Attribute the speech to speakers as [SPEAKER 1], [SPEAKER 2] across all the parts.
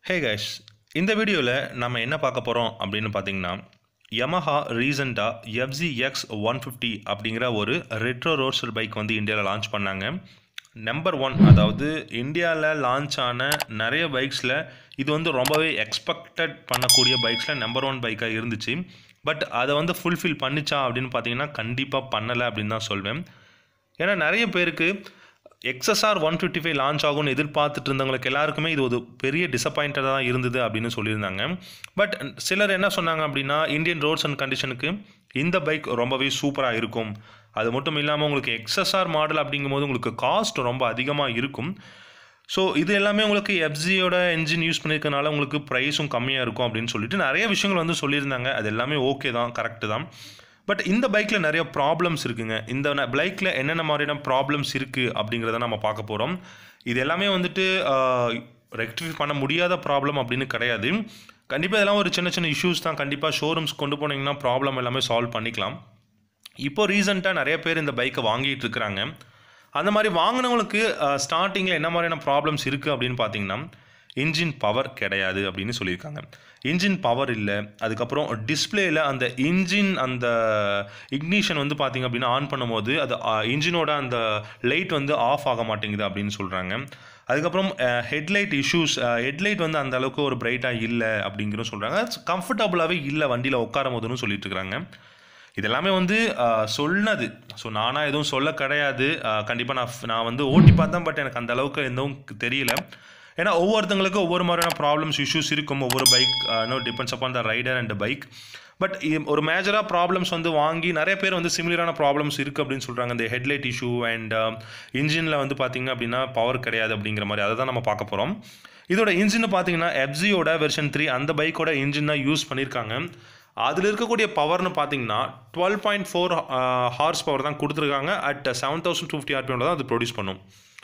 [SPEAKER 1] hey guys இந்த வீடியோவில் நம்ம என்ன பார்க்க போகிறோம் அப்படின்னு பார்த்தீங்கன்னா Yamaha ரீசெண்டாக எஃப்ஜி எக்ஸ் ஒன் ஃபிஃப்டி அப்படிங்கிற ஒரு ரெட்ரோ ரோட்ஸ்டர் பைக் வந்து இந்தியாவில் லான்ச் பண்ணாங்க நம்பர் ஒன் அதாவது இந்தியாவில் லான்ச் ஆன நிறைய பைக்ஸில் இது வந்து ரொம்பவே எக்ஸ்பெக்டட் பண்ணக்கூடிய பைக்ஸில் நம்பர் ஒன் பைக்காக இருந்துச்சு பட் அதை வந்து ஃபுல்ஃபில் பண்ணிச்சா அப்படின்னு பார்த்தீங்கன்னா கண்டிப்பாக பண்ணலை அப்படின்னு தான் சொல்வேன் ஏன்னா நிறைய பேருக்கு XSR one fifty five launch ஆகும்னு எதிர்பார்த்துட்டு இருந்தவங்களுக்கு எல்லாருக்குமே இது ஒரு பெரிய டிசப்பாயிண்டடாக தான் இருந்தது அப்படின்னு சொல்லியிருந்தாங்க பட் சிலர் என்ன சொன்னாங்க அப்படின்னா இந்தியன் ரோட்ஸ் அண்ட் கண்டிஷனுக்கு இந்த பைக் ரொம்பவே சூப்பராக இருக்கும் அது மட்டும் இல்லாமல் உங்களுக்கு எக்ஸ்எஸ்ஆர் மாடல் அப்படிங்கும்போது உங்களுக்கு காஸ்ட் ரொம்ப அதிகமாக இருக்கும் ஸோ இது எல்லாமே உங்களுக்கு எஃப்ஜியோட என்ஜின் யூஸ் பண்ணியிருக்கனால உங்களுக்கு ப்ரைஸும் கம்மியாக இருக்கும் அப்படின்னு சொல்லிட்டு நிறைய விஷயங்கள் வந்து சொல்லியிருந்தாங்க அது எல்லாமே ஓகே தான் கரெக்டு தான் பட் இந்த பைக்கில் நிறைய ப்ராப்ளம்ஸ் இருக்குங்க இந்த பைக்கில் என்னென்ன மாதிரியான ப்ராப்ளம்ஸ் இருக்குது அப்படிங்கிறத நம்ம பார்க்க போகிறோம் இது எல்லாமே வந்துட்டு ரெக்டிஃபை பண்ண முடியாத ப்ராப்ளம் அப்படின்னு கிடையாது கண்டிப்பாக இதெல்லாம் ஒரு சின்ன சின்ன இஷ்யூஸ் தான் கண்டிப்பாக ஷோரூம்ஸ் கொண்டு போனீங்கன்னா ப்ராப்ளம் எல்லாமே சால்வ் பண்ணிக்கலாம் இப்போ ரீசெண்டாக நிறைய பேர் இந்த பைக்கை வாங்கிட்டு இருக்கிறாங்க அந்த மாதிரி வாங்கினவங்களுக்கு ஸ்டார்டிங்கில் என்ன மாதிரியான ப்ராப்ளம்ஸ் இருக்குது அப்படின்னு பார்த்தீங்கன்னா இன்ஜின் பவர் கிடையாது அப்படின்னு சொல்லியிருக்காங்க இன்ஜின் பவர் இல்லை அதுக்கப்புறம் டிஸ்பிளேயில் அந்த இன்ஜின் அந்த இக்னிஷன் வந்து பார்த்திங்க அப்படின்னா ஆன் பண்ணும்போது அது இன்ஜினோட அந்த லைட் வந்து ஆஃப் ஆக மாட்டேங்குது அப்படின்னு சொல்கிறாங்க அதுக்கப்புறம் ஹெட்லைட் இஷ்யூஸ் ஹெட்லைட் வந்து அந்த அளவுக்கு ஒரு பிரைட்டாக இல்லை அப்படிங்கிறதும் சொல்கிறாங்க கம்ஃபர்டபுளாகவே இல்லை வண்டியில் உட்காரும் போதுன்னு சொல்லிட்டு இருக்கிறாங்க இதெல்லாமே வந்து சொன்னது ஸோ நானாக எதுவும் சொல்ல கிடையாது கண்டிப்பாக நான் நான் வந்து ஓட்டி பார்த்தேன் பட் எனக்கு அந்த அளவுக்கு எதுவும் தெரியல ஏன்னா ஒவ்வொருத்தங்களுக்கும் ஒவ்வொரு மாதிரியான ப்ராப்ளம்ஸ் இஷ்யூஸ் இருக்கும் ஒவ்வொரு bike no depends upon the rider and bike but ஒரு மேஜராக ப்ராப்ளம்ஸ் வந்து வாங்கி நிறைய பேர் வந்து சிமிலரான ப்ராப்ளம்ஸ் இருக்குது அப்படின்னு சொல்கிறாங்க இந்த ஹெட்லைட் இஷ்யூ அண்ட் இன்ஜினில் வந்து பார்த்திங்க அப்படின்னா பவர் கிடையாது அப்படிங்கிற மாதிரி அதை தான் நம்ம பார்க்க போகிறோம் இதோட இன்ஜின் பார்த்தீங்கன்னா எஃப்ஜியோட வெர்ஷன் த்ரீ அந்த பைக்கோட இன்ஜின் தான் யூஸ் பண்ணியிருக்காங்க அதில் இருக்கக்கூடிய பவர்னு பார்த்தீங்கன்னா twelve point four horse power தான் கொடுத்துருக்காங்க at seven thousand two fifty ஆர்பிஎம்ல தான் அது ப்ரொடியூஸ் பண்ணும்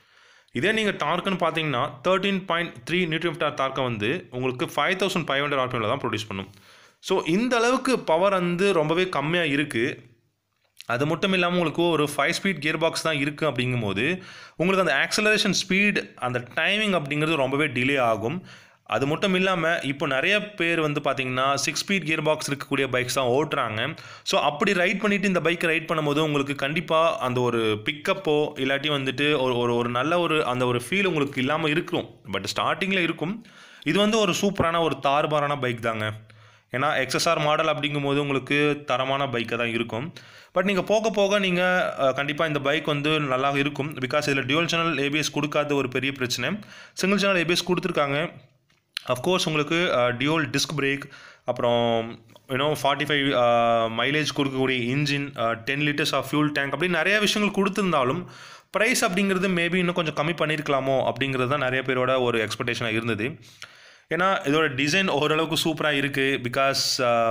[SPEAKER 1] இதே நீங்கள் டார்க்குன்னு பார்த்தீங்கன்னா தேர்ட்டீன் பாயிண்ட் த்ரீ நியூட்ரிஃப்டார் டார்க்கை வந்து உங்களுக்கு ஃபைவ் தௌசண்ட் ஃபைவ் ஹண்ட்ரட் ஆர்பிஎம்ல தான் ப்ரொடியூஸ் பண்ணும் ஸோ இந்த அளவுக்கு பவர் வந்து ரொம்பவே கம்மியாக இருக்குது அது மட்டும் இல்லாமல் உங்களுக்கு ஒரு ஃபைவ் ஸ்பீட் கியர் பாக்ஸ் தான் இருக்குது அப்படிங்கும்போது உங்களுக்கு அந்த ஆக்சலரேஷன் ஸ்பீட் அந்த டைமிங் அப்படிங்கிறது ரொம்பவே டிலே ஆகும் அது மட்டும் இல்லாமல் இப்போ நிறைய பேர் வந்து பார்த்திங்கன்னா சிக்ஸ் ஸ்பீட் கியர் பாக்ஸ் இருக்கக்கூடிய பைக்ஸ் தான் ஓட்டுறாங்க ஸோ அப்படி ரைட் பண்ணிவிட்டு இந்த பைக்கை ரைட் பண்ணும்போது உங்களுக்கு கண்டிப்பாக அந்த ஒரு பிக்கப்போ இல்லாட்டி வந்துட்டு ஒரு ஒரு ஒரு நல்ல ஒரு அந்த ஒரு ஃபீல் உங்களுக்கு இல்லாமல் இருக்கும் பட் ஸ்டார்டிங்கில் இருக்கும் இது வந்து ஒரு சூப்பரான ஒரு தாறுபாரான பைக் தாங்க ஏன்னா எக்ஸ்எஸ்ஆர் மாடல் அப்படிங்கும்போது உங்களுக்கு தரமான பைக்காக தான் இருக்கும் பட் நீங்கள் போக போக நீங்கள் கண்டிப்பாக இந்த பைக் வந்து நல்லா இருக்கும் பிகாஸ் இதில் டியூவல் சேனல் ஏபிஎஸ் கொடுக்காத ஒரு பெரிய பிரச்சனை சிங்கிள் சேனல் ஏபிஎஸ் கொடுத்துருக்காங்க அஃப்கோர்ஸ் உங்களுக்கு டியூல் டிஸ்க் பிரேக் அப்புறம் யூனோ ஃபார்ட்டி ஃபைவ் மைலேஜ் கொடுக்கக்கூடிய engine ten litres of fuel tank அப்படி நிறைய விஷயங்கள் கொடுத்துருந்தாலும் ப்ரைஸ் அப்படிங்கிறது மேபி இன்னும் கொஞ்சம் கம்மி பண்ணியிருக்கலாமோ அப்படிங்கிறது தான் நிறைய பேரோட ஒரு எக்ஸ்பெக்டேஷனாக இருந்தது ஏன்னா இதோட டிசைன் ஓரளவுக்கு சூப்பராக இருக்குது பிகாஸ்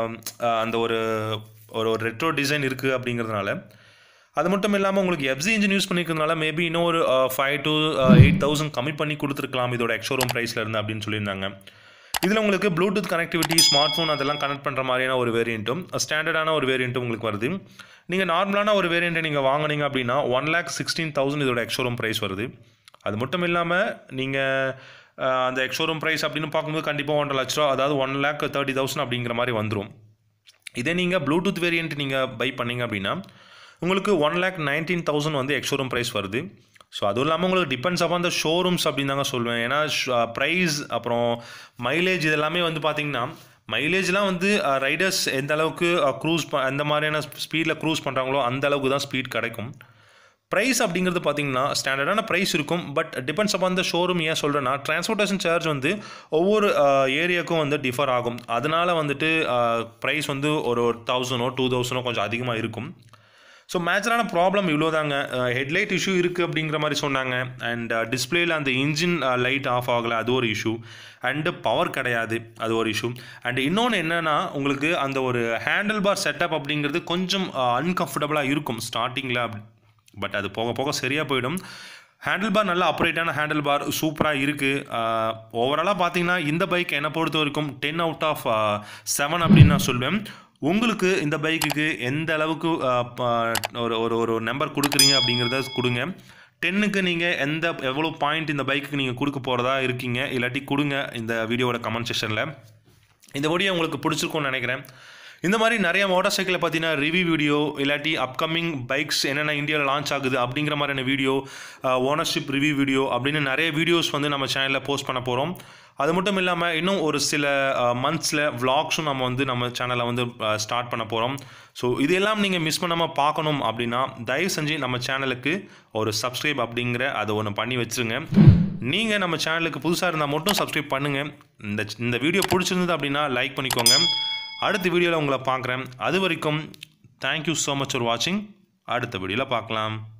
[SPEAKER 1] அந்த ஒரு ஒரு ஒரு ரெட்ரோ டிசைன் இருக்குது அப்படிங்கிறதுனால அது மட்டும் இல்லாமல் உங்களுக்கு எஃப்சி இன்ஜின் யூஸ் பண்ணிக்கிறதுனால மேபி இன்னும் ஒரு ஃபைவ் டு எயிட் தௌசண்ட் கம்மி பண்ணி கொடுத்துருக்கலாம் இதோட எக்ஷோரூம் ப்ரைஸில் இருந்து அப்படின்னு சொல்லியிருந்தாங்க இதில் உங்களுக்கு ப்ளூடூத் கனெக்டிவிட்டி ஸ்மார்ட் ஃபோன் அதெல்லாம் கனெக்ட் பண்ணுற மாதிரியான ஒரு வேரியண்ட்டும் ஸ்டாண்டர்டான ஒரு வேரியண்ட்டும் உங்களுக்கு வருது நீங்கள் நார்மலான ஒரு வேரியண்ட்டை நீங்கள் வாங்கினீங்க அப்படின்னா ஒன் லேக் சிக்ஸ்டீன் தௌசண்ட் இதோட எக்ஷோரூம் ப்ரைஸ் வருது அது மட்டும் இல்லாமல் நீங்கள் அந்த எக்ஷோரூம் ப்ரைஸ் அப்படின்னு பார்க்கும்போது கண்டிப்பாக ஒன்றரை லட்ச ரூபா அதாவது ஒன் லேக் தேர்ட்டி தௌசண்ட் அப்படிங்கிற மாதிரி வந்துடும் இதே நீங்கள் ப்ளூடூத் வேரியண்ட் நீங்கள் பை பண்ணீங்க அப்படின்னா உங்களுக்கு ஒன் லேக் நைன்டீன் தௌசண்ட் வந்து எக்ஷோரூம் ப்ரைஸ் வருது ஸோ அதுவும் இல்லாமல் உங்களுக்கு டிபெண்ட்ஸ் அப்பான் அந்த ஷோரூம்ஸ் அப்படின்னு தாங்க சொல்லுவேன் ஏன்னா ப்ரைஸ் அப்புறம் மைலேஜ் இதெல்லாமே வந்து பார்த்திங்கன்னா மைலேஜ்லாம் வந்து ரைடர்ஸ் எந்த அளவுக்கு க்ரூஸ் ப அந்த மாதிரியான ஸ்பீடில் க்ரூஸ் பண்ணுறாங்களோ அந்த அளவுக்கு தான் ஸ்பீட் கிடைக்கும் ப்ரைஸ் அப்படிங்கிறது பார்த்தீங்கன்னா ஸ்டாண்டர்டான ப்ரைஸ் இருக்கும் but depends upon the showroom ஏன் சொல்கிறேன்னா டிரான்ஸ்போர்ட்டேஷன் சார்ஜ் வந்து ஒவ்வொரு ஏரியாவுக்கும் வந்து டிஃபர் ஆகும் அதனால் வந்துட்டு ப்ரைஸ் வந்து ஒரு தௌசண்டோ டூ தௌசண்டோ கொஞ்சம் அதிகமாக இருக்கும் ஸோ மேஜரான ப்ராப்ளம் இவ்வளோ தாங்க ஹெட்லைட் இஷ்யூ இருக்குது அப்படிங்கிற மாதிரி சொன்னாங்க அண்ட் டிஸ்பிளேயில் அந்த இன்ஜின் லைட் ஆஃப் ஆகலை அது ஒரு இஷ்யூ அண்டு பவர் கிடையாது அது ஒரு இஷ்யூ அண்ட் இன்னொன்று என்னென்னா உங்களுக்கு அந்த ஒரு ஹேண்டில் பார் செட்டப் அப்படிங்கிறது கொஞ்சம் அன்கம்ஃபர்டபுளாக இருக்கும் ஸ்டார்டிங்கில் பட் அது போக போக சரியாக போயிடும் ஹேண்டில் பார் நல்ல அப்ரேட்டான ஹேண்டில் பார் சூப்பராக இருக்குது ஓவராலாக பார்த்தீங்கன்னா இந்த பைக் என்னை பொறுத்த வரைக்கும் டென் அவுட் ஆஃப் செவன் அப்படின்னு நான் சொல்வேன் உங்களுக்கு இந்த பைக்குக்கு எந்த அளவுக்கு ஒரு ஒரு ஒரு நம்பர் கொடுக்குறீங்க அப்படிங்கிறத கொடுங்க டென்னுக்கு நீங்கள் எந்த எவ்வளோ பாயிண்ட் இந்த பைக்குக்கு நீங்கள் கொடுக்க போகிறதா இருக்கீங்க இல்லாட்டி கொடுங்க இந்த வீடியோவோட கமெண்ட் செக்ஷனில் இந்த வீடியோ உங்களுக்கு பிடிச்சிருக்கும்னு நினைக்கிறேன் இந்த மாதிரி நிறைய மோட்டார் சைக்கிளை பார்த்தீங்கன்னா ரிவ்யூ வீடியோ இல்லாட்டி அப்கமிங் பைக்ஸ் என்னென்ன இந்தியாவில் லான்ச் ஆகுது அப்படிங்கிற மாதிரியான வீடியோ ஓனர்ஷிப் ரிவ்யூ வீடியோ அப்படின்னு நிறைய வீடியோஸ் வந்து நம்ம சேனலில் போஸ்ட் பண்ண போகிறோம் அது மட்டும் இல்லாமல் இன்னும் ஒரு சில மந்த்ஸில் vlogsம் நம்ம வந்து நம்ம சேனலை வந்து ஸ்டார்ட் பண்ண போகிறோம் ஸோ இதெல்லாம் நீங்கள் மிஸ் பண்ணாமல் பார்க்கணும் அப்படின்னா தயவு செஞ்சு நம்ம சேனலுக்கு ஒரு சப்ஸ்கிரைப் அப்படிங்கிற அதை ஒன்று பண்ணி வச்சுருங்க நீங்கள் நம்ம சேனலுக்கு புதுசாக இருந்தால் மட்டும் சப்ஸ்கிரைப் பண்ணுங்கள் இந்த இந்த வீடியோ பிடிச்சிருந்தது அப்படின்னா லைக் பண்ணிக்கோங்க அடுத்த வீடியோவில் உங்களை பார்க்குறேன் அது வரைக்கும் தேங்க்யூ ஸோ மச் ஃபார் வாட்சிங் அடுத்த வீடியோவில் பார்க்கலாம்